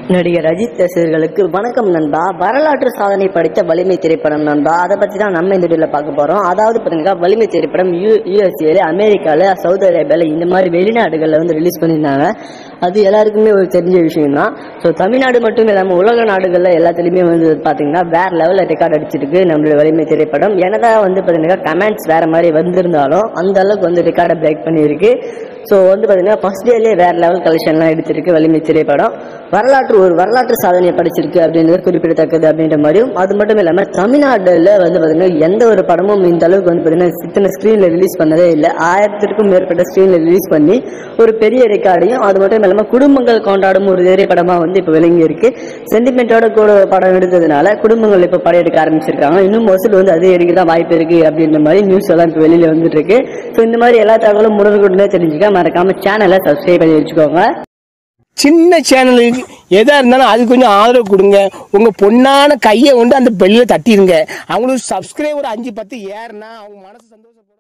நடிகர் அஜித் ரசிகர்களுக்கு வணக்கம் நண்பா வரலாற்று சாதனை படித்த வலிமை திரைப்படம் நண்பா அதை பற்றி தான் நம்ம இந்த வீடியோவில் பார்க்க போகிறோம் அதாவது பார்த்தீங்கன்னா வலிமை திரைப்படம் யூ யூஎஸ்ஏல அமெரிக்காவில் சவுதி அரேபியாவில் இந்த மாதிரி வெளிநாடுகளில் வந்து ரிலீஸ் பண்ணியிருந்தாங்க அது எல்லாருக்குமே ஒரு தெரிஞ்ச விஷயம் தான் ஸோ தமிழ்நாடு மட்டும் இல்லாமல் உலக நாடுகளில் எல்லாத்துலேயுமே வந்து பார்த்தீங்கன்னா வேற லெவலில் ரெக்கார்ட் அடிச்சிருக்கு நம்மளுடைய வலிமை திரைப்படம் என்னதான் வந்து பார்த்தீங்கன்னா கமெண்ட்ஸ் வேற மாதிரி வந்திருந்தாலும் அந்த அளவுக்கு வந்து ரெக்கார்டை பிரேக் பண்ணியிருக்கு ஸோ வந்து பார்த்தீங்கன்னா ஃபர்ஸ்ட் டேலேயே வேற லெவல் கலெக்ஷன்லாம் எடுத்திருக்கு வலிமை திரைப்படம் வரலாற்று ஒரு வரலாற்று சாதனையை படிச்சிருக்கு அப்படின்றது குறிப்பிடத்தக்கது அப்படின்ற மாதிரியும் அது மட்டும் இல்லாமல் தமிழ்நாட்டில் வந்து பார்த்தீங்கன்னா எந்த ஒரு படமும் இந்த அளவுக்கு வந்து பார்த்தீங்கன்னா சித்தனை ஸ்க்ரீனில் ரிலீஸ் பண்ணதே இல்லை ஆயிரத்திற்கும் மேற்பட்ட ஸ்க்ரீனில் ரிலீஸ் பண்ணி ஒரு பெரிய ரெக்கார்டையும் அது மட்டும் இல்லாமல் குடும்பங்கள் கொண்டாடும் ஒரு திரைப்படமாக வந்து இப்போ விளங்கி இருக்கு சென்டிமெண்ட்டோட கூட படம் எடுத்ததுனால குடும்பங்கள் இப்போ படம் எடுக்க ஆரம்பிச்சிருக்காங்க இன்னும் வசூல் வந்து அதிகரிக்க தான் வாய்ப்பு இருக்கு அப்படின்ற மாதிரி நியூஸ் எல்லாம் இப்போ வெளியில வந்துட்டு இருக்கு ஸோ இந்த மாதிரி எல்லா தகவலும் உடனுக்குடனே தெரிஞ்சுக்க மறக்காம சேனலை சப்ஸ்கிரைப் பண்ணி வச்சுக்கோங்க சின்ன சேனலுக்கு எதா இருந்தாலும் அது கொஞ்சம் ஆதரவு கொடுங்க உங்க பொண்ணான கையை கொண்டு அந்த பெல்லில் தட்டிடுங்க அவங்களுக்கு சப்ஸ்கிரைபர் அஞ்சு பத்து ஏறுனா அவங்க மனசு சந்தோஷம்